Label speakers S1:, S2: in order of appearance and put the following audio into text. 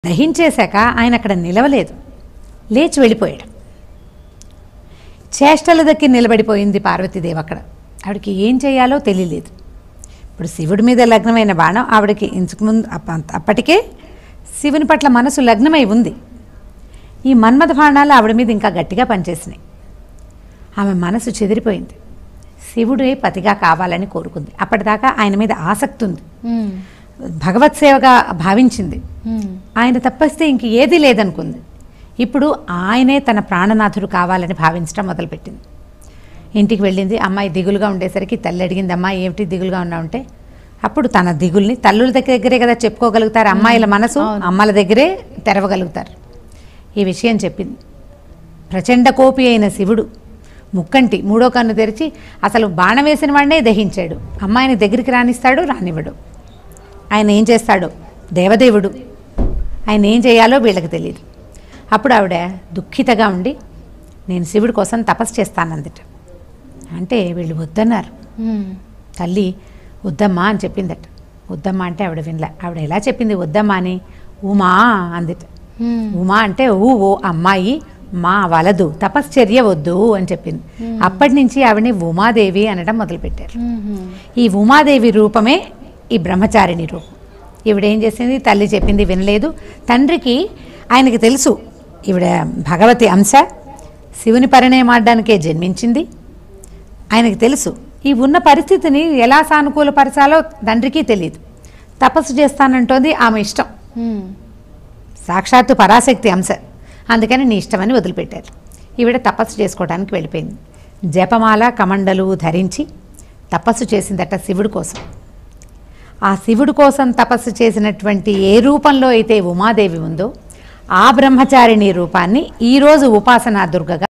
S1: దహించేశాక ఆయన అక్కడ నిలవలేదు లేచి వెళ్ళిపోయాడు చేష్టల దగ్గర నిలబడిపోయింది పార్వతీదేవి అక్కడ ఆవిడకి ఏం చేయాలో తెలియలేదు ఇప్పుడు శివుడి మీద లగ్నమైన బాణం ఆవిడకి ఇంచుకు ముందు అప్ప- అప్పటికే శివుని పట్ల మనసు లగ్నమై ఉంది ఈ మన్మథ బాణాలు ఆవిడ మీద ఇంకా గట్టిగా పనిచేసినాయి ఆమె మనసు చెదిరిపోయింది శివుడే పతిగా కావాలని కోరుకుంది అప్పటిదాకా ఆయన మీద ఆసక్తి ఉంది భగవత్ సేవగా భావించింది ఆయన తప్పిస్తే ఇంక ఏదీ లేదనుకుంది ఇప్పుడు ఆయనే తన ప్రాణనాథుడు కావాలని భావించడం మొదలుపెట్టింది ఇంటికి వెళ్ళింది అమ్మాయి దిగులుగా ఉండేసరికి తల్లి అడిగింది అమ్మాయి ఏమిటి దిగులుగా ఉన్నావు అంటే అప్పుడు తన దిగుల్ని తల్లుల దగ్గర దగ్గరే కదా చెప్పుకోగలుగుతారు అమ్మాయిల మనసు అమ్మల దగ్గరే తెరవగలుగుతారు ఈ విషయం చెప్పింది ప్రచండ కోపి అయిన శివుడు ముక్కంటి మూడో కన్ను తెరిచి అసలు బాణం వేసిన వాడినే దహించాడు అమ్మాయిని దగ్గరికి రానిస్తాడు రానివ్వడు ఆయన ఏం చేస్తాడో దేవదేవుడు ఆయన ఏం చేయాలో వీళ్ళకి తెలియదు అప్పుడు ఆవిడ దుఃఖితగా ఉండి నేను శివుడి కోసం తపస్సు చేస్తానందట అంటే వీళ్ళు వద్దన్నారు తల్లి వద్దమ్మా అని చెప్పిందట వద్దమ్మా అంటే ఆవిడ వినలే ఆవిడ ఎలా చెప్పింది వద్దమ్మా అని ఉమా అందిట ఉమా అంటే ఊ ఓ అమ్మాయి మా వలదు తపశ్చర్య వద్దు అని చెప్పింది అప్పటి నుంచి ఆవిడని ఉమాదేవి అనడం మొదలుపెట్టారు ఈ ఉమాదేవి రూపమే ఈ బ్రహ్మచారిణి రూపం ఈవిడేం చేసింది తల్లి చెప్పింది వినలేదు తండ్రికి ఆయనకి తెలుసు ఈవిడ భగవతి అంశ శివుని పరిణయమాడడానికే జన్మించింది ఆయనకి తెలుసు ఈ ఉన్న పరిస్థితిని ఎలా సానుకూలపరచాలో తండ్రికి తెలియదు తపస్సు చేస్తానంటోంది ఆమె ఇష్టం సాక్షాత్తు పరాశక్తి అంశ అందుకని నీ ఇష్టమని వదిలిపెట్టారు ఈవిడ తపస్సు చేసుకోవడానికి వెళ్ళిపోయింది జపమాల కమండలు ధరించి తపస్సు చేసిందట శివుడి కోసం ఆ శివుడి కోసం తపస్సు చేసినటువంటి ఏ రూపంలో అయితే ఉమాదేవి ఉందో ఆ బ్రహ్మచారిణి రూపాన్ని ఈరోజు ఉపాసనా దుర్గగా